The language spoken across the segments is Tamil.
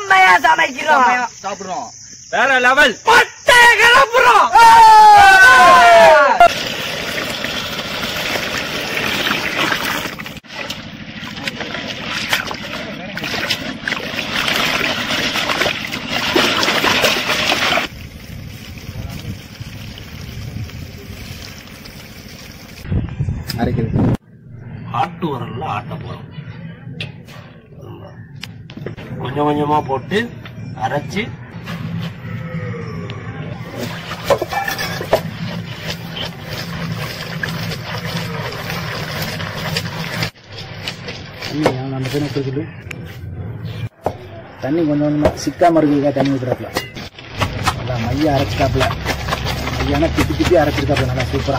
செம்மையா சமைக்கிறோம் சாப்பிடுறோம் வேற லெவல் பட்டைய கிளப்புறோம் அரைக்கிறது ஆட்டு வரல ஆட்ட போறோம் ஆமா. கொஞ்சம் கொஞ்சமா போட்டு அரைச்சு தண்ணி நம்ம பேர் கொடுக்குது தண்ணி கொஞ்சம் கொஞ்சமாக சிக்காம இருக்குதுக்கா தண்ணி ஊற்றுறாப்புல நல்லா மைய அரைச்சிட்டாப்புல மையான திப்பி திப்பி அரைச்சிருக்காப்புல நல்லா சூப்பரா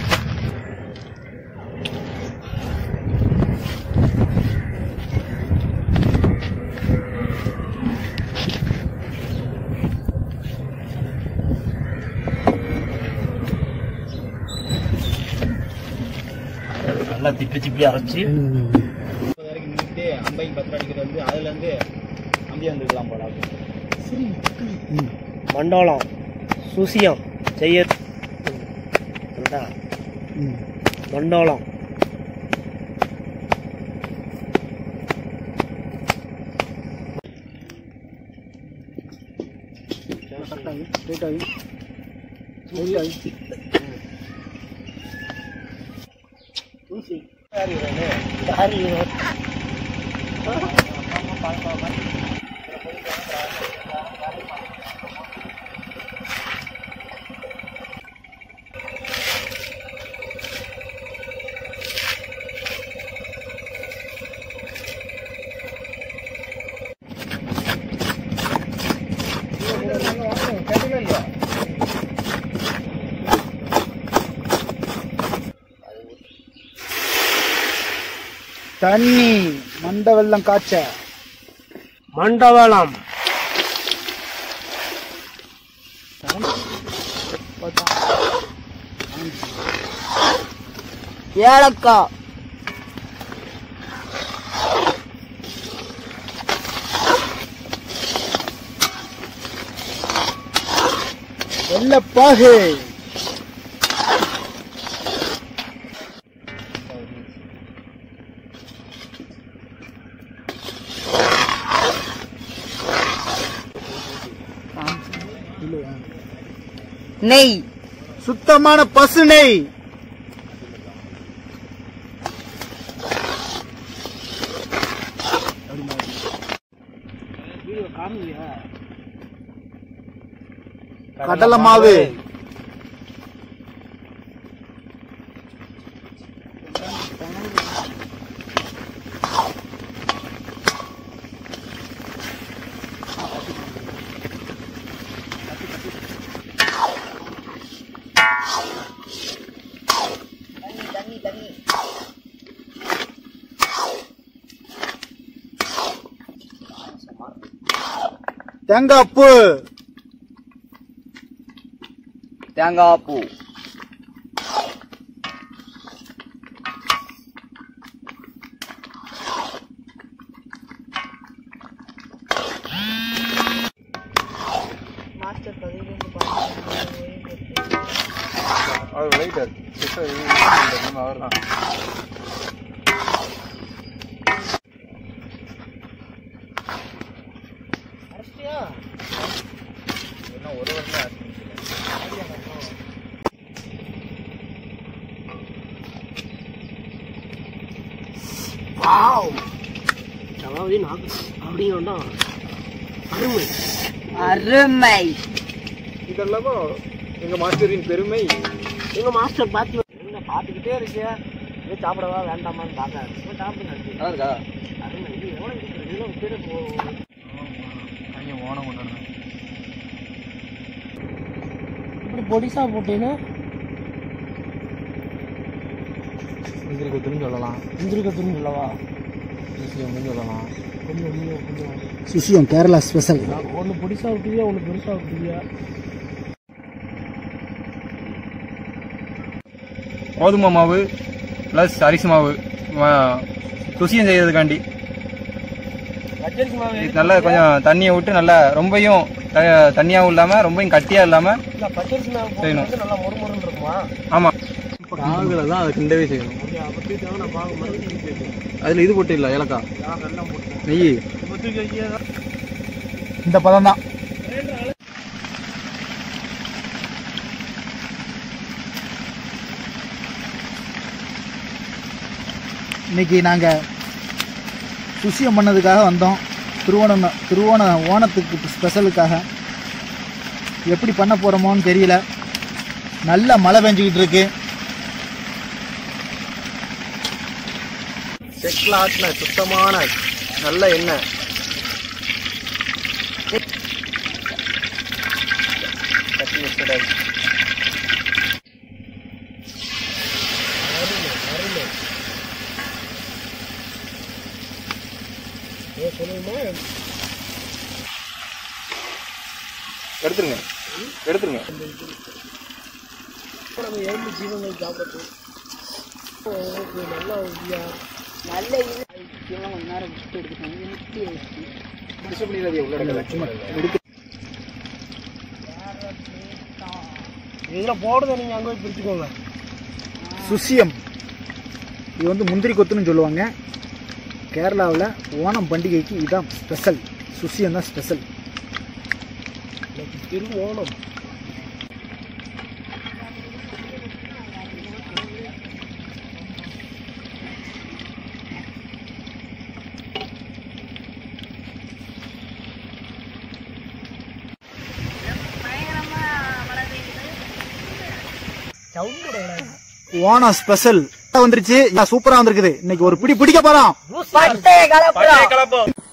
நல்லா திப்பி திப்பி அரைச்சு வரைக்கும் நின்றுட்டு அம்பைக்கு பத்து அடிக்கிறது வந்து அதுல இருந்து அம்பி வந்துருக்கலாம் போல மண்டோளம் சுசியம் செய்ய மண்டோளம் ஸ்ட்ரெயிட் ஆகி ஸ்ட்ரெயிட் ஆகி தண்ணி மண்ட வெள்ளம் காய்ச்ச மண்டவளம் ஏலக்காய் வெள்ளப்பாகு நெய் சுத்தமான பசு நெய் கடலை மாவு தேங்காய் பூ தேங்காய் பூ அவர் ரைட்டர் சிஸ்டர் அவர் தான் ஒரு வருஷம் வாவ் அதாவது நாக்கு அப்படின்னா அருமை அருமை இதெல்லாமோ எங்க மாஸ்டரின் பெருமை எங்க மாஸ்டர் பார்த்து என்ன பார்த்துக்கிட்டே இருக்கு இது சாப்பிடவா வேண்டாமான்னு பார்க்க சாப்பிடுங்க நல்லா இருக்கா அருமை இது எவ்வளோ இருக்குது இதெல்லாம் பேர் ஐயன் ஓனம் கொண்டாடுறேன் இப்படி பொடிசா போட்டீங்கன்னா முந்திரி கொத்துன்னு சொல்லலாம் முந்திரி கத்துன்னு சொல்லவா ஈஸியாக சொல்லலாம் கொஞ்சம் கொஞ்சம் கொஞ்சம் சுசியம் கேரளா ஸ்பெஷல் ஒன்று பொடிசா விட்டுவியா ஒன்று பெருசா விட்டுவியா கோதுமை மாவு ப்ளஸ் அரிசி மாவு சுசியம் செய்யறதுக்காண்டி பச்சரிசி மாவு இது நல்லா கொஞ்சம் தண்ணியை விட்டு நல்லா ரொம்பையும் த- தண்ணியாவும் இல்லாம ரொம்பவும் கட்டியா இல்லாம இல்ல பச்சரிசி மாவு போட்டு செய்யணும். வந்து நல்லா மொறுமொறுன்னு இருக்குமா ஆமா காகுல தான் அதை கிண்டவே செய்யணும் அப்படியே அப்படி தேவை நான் பார்க்க மாதிரி அதுல இது போட்டு இல்ல ஏலக்காய் எல்லாம் போட்டு நெய் இப்போ தூக்கி வைக்க இந்த பதம் தான் இன்னைக்கு நாங்கள் சுசியம் பண்ணதுக்காக வந்தோம் திருவோணம் திருவோண ஓணத்துக்கு ஸ்பெஷலுக்காக எப்படி பண்ண போகிறோமோன்னு தெரியல நல்ல மழை பெஞ்சிக்கிட்டு இருக்கு செக்ல ஆட்டின சுத்தமான நல்ல எண்ணெய் எடுத்துருங்க எடுத்துருங்க நம்ம எறும்பு ஜீவங்கள் சாப்பிட்டு உங்களுக்கு நல்லா ஐயா நல்ல இது இவன் கொஞ்ச நேரம் விட்டு எடுத்துக்கணும் நிறுத்தி இதில் போடுறத நீங்கள் அங்கே போய் பிரிச்சுக்கோங்க சுசியம் இது வந்து முந்திரி கொத்துன்னு சொல்லுவாங்க கேரளாவில் ஓணம் பண்டிகைக்கு இதுதான் ஸ்பெஷல் சுசியம் தான் ஸ்பெஷல் இன்னைக்கு திருவோணம் ஓணம் ஸ்பெஷல் வந்துருச்சு சூப்பரா வந்திருக்குது இன்னைக்கு ஒரு பிடி பிடிக்க போறோம் பட்டைய கலப்புறோம் கலப்போம்